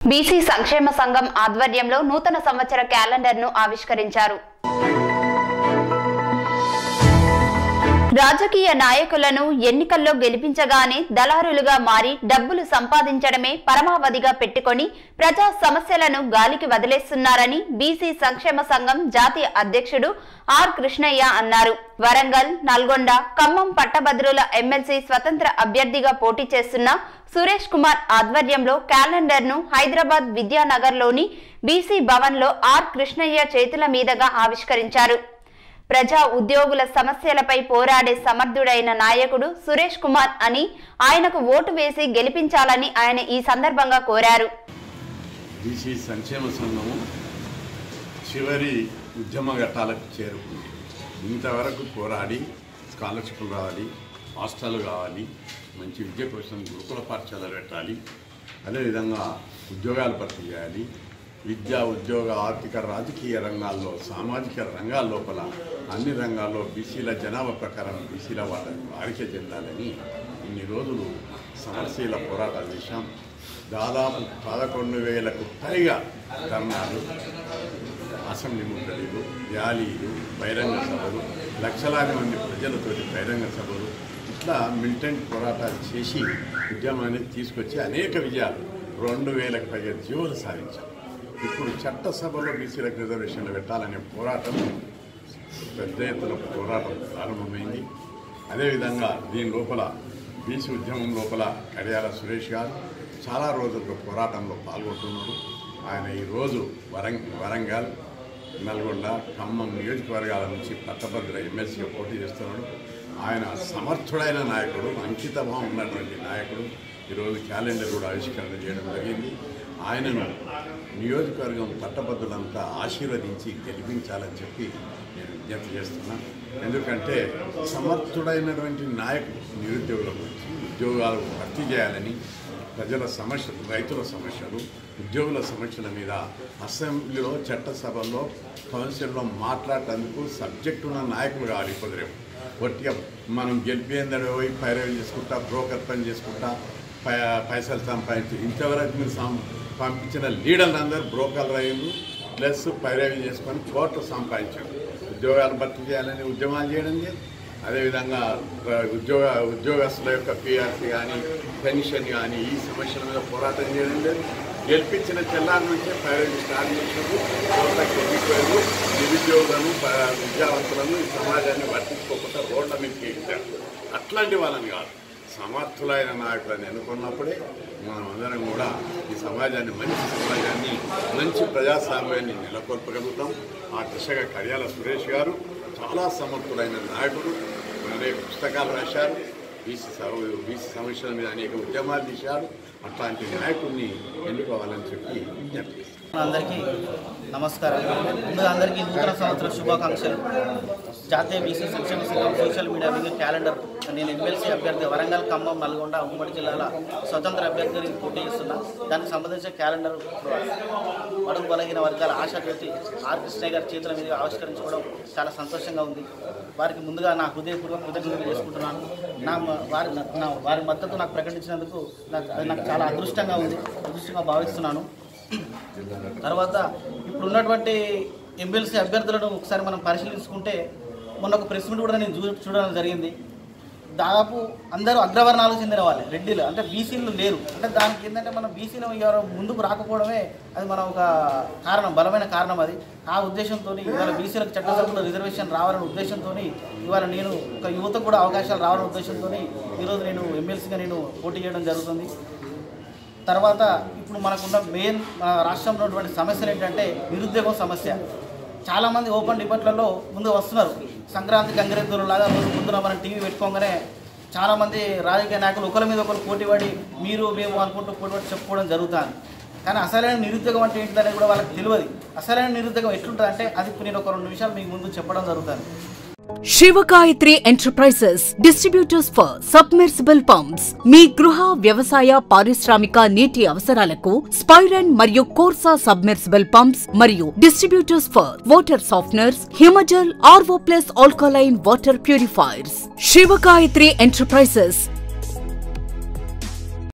BC సంక్షేమ సంఘం ఆధ్వర్యంలో నూతన సంవత్సర క్యాలెండర్ ను ఆవిష్కరించారు రాజకీయ నాయకులను ఎన్నికల్లో గెలిపించగానే దళారులుగా మారి డబ్బులు సంపాదించడమే పరమావధిగా పెట్టుకొని ప్రజా సమస్యలను గాలికి వదిలేస్తున్నారని బీసీ సంక్షేమ సంఘం జాతీయ అధ్యక్షుడు ఆర్ కృష్ణయ్య అన్నారు వరంగల్ నల్గొండ ఖమ్మం పట్టభద్రుల ఎమ్మెల్సీ స్వతంత్ర అభ్యర్థిగా పోటీ చేస్తున్న సురేష్ కుమార్ ఆధ్వర్యంలో క్యాలెండర్ ను హైదరాబాద్ విద్యానగర్లోని బీసీ భవన్ లో ఆర్ కృష్ణయ్య చేతుల మీదుగా ఆవిష్కరించారు ప్రజా ఉద్యోగుల సమస్యలపై పోరాడే సమర్థుడైన నాయకుడు సురేష్ కుమార్ అని ఆయనకు ఓటు వేసి గెలిపించాలని ఆయన ఈ సందర్భంగా కోరారు బీసీ సంక్షేమ సంఘము చివరి ఉద్యమ ఘట్టాలకు చేరుకుంది ఇంతవరకు పోరాడి స్కాలర్షిప్లు రావాలి హాస్టల్ కావాలి మంచి విద్య కోసం గురుకుల పాఠశాలలు పెట్టాలి అదేవిధంగా ఉద్యోగాలు భర్తీ చేయాలి విద్య ఉద్యోగ ఆర్థిక రాజకీయ రంగాల్లో సామాజిక రంగాల లోపల అన్ని రంగాల్లో బీసీల జనాభా ప్రకారం బీసీల వాళ్ళ వారికే చెందాలని ఇన్ని రోజులు సమరశీల పోరాటాలు చేశాం దాదాపు పదకొండు వేలకు పైగా ధర్నాలు అసెంబ్లీ ముట్టడిలు ర్యాలీలు బహిరంగ సభలు లక్షలాది మంది ప్రజలతోటి బహిరంగ సభలు ఇట్లా మిలిటెంట్ పోరాటాలు చేసి ఉద్యమాన్ని తీసుకొచ్చి అనేక విజయాలు రెండు వేలకు పైగా జీవులు సాధించాం ఇప్పుడు చట్టసభలో బీసీలకు రిజర్వేషన్లు పెట్టాలనే పోరాటం పెద్ద ఎత్తున పోరాటం ప్రారంభమైంది అదేవిధంగా దీని లోపల బీసీ ఉద్యమం లోపల కడియాల సురేష్ గారు చాలా రోజులుగా పోరాటంలో పాల్గొంటున్నారు ఆయన ఈరోజు వరంగ్ వరంగల్ నల్గొండ ఖమ్మం నియోజకవర్గాల నుంచి పట్టభద్ర ఎమ్మెల్సీగా పోటీ చేస్తున్నాడు ఆయన సమర్థుడైన నాయకుడు అంకితభావం ఉన్నటువంటి నాయకుడు ఈరోజు క్యాలెండర్ కూడా ఆవిష్కరణ చేయడం జరిగింది ఆయనను నియోజకవర్గం పట్టభద్రులంతా ఆశీర్వదించి గెలిపించాలని చెప్పి నేను విజ్ఞప్తి చేస్తున్నా ఎందుకంటే సమర్థుడైనటువంటి నాయకుడు నిరుద్యోగుల గురించి ఉద్యోగాలు భర్తీ చేయాలని ప్రజల సమస్యలు రైతుల సమస్యలు ఉద్యోగుల సమస్యల మీద అసెంబ్లీలో చట్టసభల్లో కౌన్సిల్లో మాట్లాడేందుకు సబ్జెక్ట్ ఉన్న నాయకులు కావాలి ఇప్పుడు రేపు ఒట్టిగా మనం గెలిపేందడో పోయి పైరవి చేసుకుంటా బ్రోకర్ పని చేసుకుంటా పై పైసలు సంపాదించి ఇంతవరకు మీరు సం పంపించిన లీడర్లు అందరూ బ్రోకర్లు అయ్యిండ్రు ప్లస్ పైరవి చేసుకొని కోట్లు సంపాదించారు ఉద్యోగాలు భర్తీ చేయాలని ఉద్యమాలు చేయడం లేదు అదేవిధంగా ఆ, ఉద్యోగ ఉద్యోగస్తుల యొక్క పిఆర్సీ కానీ పెన్షన్ కానీ ఈ సమస్యల మీద పోరాటం చేయడం లేదు గెలిపించిన తెల్లారి నుంచే పైరవి స్టార్ట్ చేసినప్పుడు రోడ్లకు ఎక్కిపోయారు నిరుద్యోగులను ప- విద్యావంతులను ఈ సమాజాన్ని వర్తించుకోకుండా రోడ్ల మీదకి ఎక్కారు అట్లాంటి వాళ్ళని కాదు సమర్థులైన నాయకులను ఎన్నుకున్నప్పుడే మనం అందరం కూడా ఈ సమాజాన్ని మంచి సమాజాన్ని మంచి ప్రజాస్వామ్యాన్ని నెలకొల్పగలుగుతాం ఆ దిశగా కడియాల సురేష్ గారు చాలా సమర్థులైన నాయకుడు అనేక పుస్తకాలు రాశారు బీసీ స- బీసీ సమస్యల మీద అనేక ఉద్యమాలు తీశాడు అట్లాంటి నాయకుడిని ఎన్నుకోవాలని చెప్పి విజ్ఞప్తి చేస్తున్నాను. అందరికీ నమస్కారం ముందుగా అందరికీ నూతన సంవత్సర శుభాకాంక్షలు జాతీయ బీసీ సంక్షేమ సంఘం సోషల్ మీడియా మీద క్యాలెండర్ నేను ఎమ్మెల్సీ అభ్యర్థి వరంగల్ ఖమ్మం నల్గొండ ఉమ్మడి జిల్లాల స్వతంత్ర అభ్యర్థిని పోటీ చేస్తున్నా దానికి సంబంధించిన క్యాలెండర్ అడుగు బలహీన వర్గాల ఆశాజ్యోతి ఆర్ కృష్ణయ్య గారి చేతుల మీద ఆవిష్కరించుకోవడం చాలా సంతోషంగా ఉంది వారికి ముందుగా నా హృదయపూర్వక కృతజ్ఞతలు చేసుకుంటున్నాను నా మ- వారి నా వారి మద్దతు నాకు ప్రకటించినందుకు నాకు అది నాకు చాలా అదృష్టంగా ఉంది అదృష్టంగా భావిస్తున్నాను తర్వాత ఇప్పుడు ఉన్నటువంటి ఎమ్మెల్సీ అభ్యర్థులను ఒకసారి మనం పరిశీలించుకుంటే మొన్న ఒక ప్రెస్ మీట్ కూడా నేను చూ చూడడం జరిగింది దాదాపు అందరూ అగ్రవర్ణాలకు చెందిన వాళ్ళే రెడ్డిలు అంటే బీసీలు లేరు అంటే దానికి ఏంటంటే మనం బీసీలు ఎవరు ముందుకు రాకపోవడమే అది మన ఒక కారణం బలమైన కారణం అది ఆ ఉద్దేశంతో ఇవాళ బీసీలకు చట్టసభలో రిజర్వేషన్ రావాలనే ఉద్దేశంతో ఇవాళ నేను ఒక యువతకు కూడా అవకాశాలు రావాలనే ఉద్దేశంతో ఈరోజు నేను ఎమ్మెల్సీగా నేను పోటీ చేయడం జరుగుతుంది తర్వాత ఇప్పుడు మనకున్న మెయిన్ మన రాష్ట్రంలో ఉన్నటువంటి సమస్యలు ఏంటంటే నిరుద్యోగం సమస్య చాలామంది ఓపెన్ డిబేట్లలో ముందు వస్తున్నారు సంక్రాంతి గంగిరెద్దులు లాగా రోజు ముందున మనం టీవీ పెట్టుకోగానే చాలామంది రాజకీయ నాయకులు ఒకరి మీద ఒకరు పోటీపడి మీరు మేము అనుకుంటూ పోటీపడి చెప్పుకోవడం జరుగుతుంది కానీ అసలైన నిరుద్యోగం అంటే ఏంటిదనేది కూడా వాళ్ళకి తెలియదు అసలైన నిరుద్యోగం ఎట్లుంటుంది అంటే అది ఇప్పుడు నేను ఒక రెండు నిమిషాలు మీకు ముందు చెప్పడం జరుగుతుంది Shivagayatri enterprises distributors for submersible pumps మీ గృహ వ్యవసాయ పారిశ్రామిక నీటి అవసరాలకు స్పైరన్ మరియు కోర్సా సబ్మెర్సిబుల్ పంప్స్ మరియు distributors for water softeners Himajal RO plus alkaline water purifiers Shivagayatri enterprises